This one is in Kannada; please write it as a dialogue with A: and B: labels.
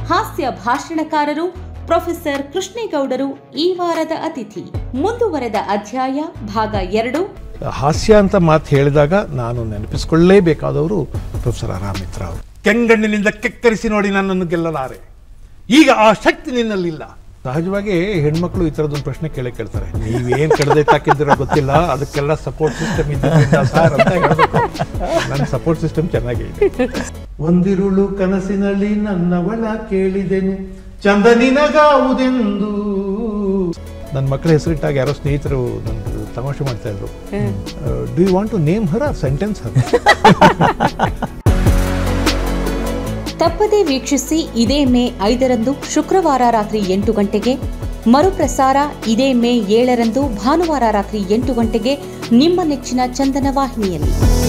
A: ಹಾಸ್ಯ ಭಾಷಣಕಾರರು ಪ್ರೊಫೆಸರ್ ಕೃಷ್ಣೇಗೌಡರು ಈ ವಾರದ ಅತಿಥಿ ಮುಂದುವರೆದ ಅಧ್ಯಾಯ ಭಾಗ ಎರಡು
B: ಹಾಸ್ಯ ಅಂತ ಮಾತು ಹೇಳಿದಾಗ ನಾನು ನೆನಪಿಸ್ಕೊಳ್ಳೇಬೇಕಾದವರು ಪ್ರೊಫೆಸರ್ ಆರಾಮಿತ್ರ ಅವರು ಕೆಂಗಣ್ಣಿನಿಂದ ಕೆಕ್ಕರಿಸಿ ನೋಡಿ ನನ್ನನ್ನು ಗೆಲ್ಲಲಾರೆ ಈಗ ಆ ಶಕ್ತಿ ನಿನ್ನಲ್ಲಿಲ್ಲ ಸಹಜವಾಗಿ ಹೆಣ್ಮಕ್ಳು ಈ ಥರದೊಂದು ಪ್ರಶ್ನೆ ಕೇಳೇ ಕೇಳ್ತಾರೆ ನೀವೇನ್ ಕಡದೆ ತಾಕಿದ್ದೀರೋ ಗೊತ್ತಿಲ್ಲ ಅದಕ್ಕೆಲ್ಲ ಸಪೋರ್ಟ್ ಸಿಸ್ಟಮ್ ಇದ್ದಿದ್ದ ಸರ್ ಅಂತ ಹೇಳ್ಬೇಕು ನನ್ನ ಸಪೋರ್ಟ್ ಸಿಸ್ಟಮ್ ಚೆನ್ನಾಗಿ ಇದೆ ಒಂದಿರುಳು ಕನಸಿನಲ್ಲಿ ನನ್ನವಳ ಕೇಳಿದೆನು ಚಂದ ನಿನಗಾವುದೆಂದು ನನ್ನ ಮಕ್ಕಳ ಹೆಸರಿಟ್ಟಾಗ ಯಾರೋ ಸ್ನೇಹಿತರು ನನ್ನ ತಮಾಷೆ ಮಾಡ್ತಾ ಇದ್ರು do you want to name her or sentence her
A: ತಪ್ಪದೇ ವೀಕ್ಷಿಸಿ ಇದೇ ಮೇ ಐದರಂದು ಶುಕ್ರವಾರ ರಾತ್ರಿ ಎಂಟು ಗಂಟೆಗೆ ಮರುಪ್ರಸಾರ ಇದೇ ಮೇ ಏಳರಂದು ಭಾನುವಾರ ರಾತ್ರಿ ಎಂಟು ಗಂಟೆಗೆ ನಿಮ್ಮ ನೆಚ್ಚಿನ ಚಂದನ ವಾಹಿನಿಯಲ್ಲಿ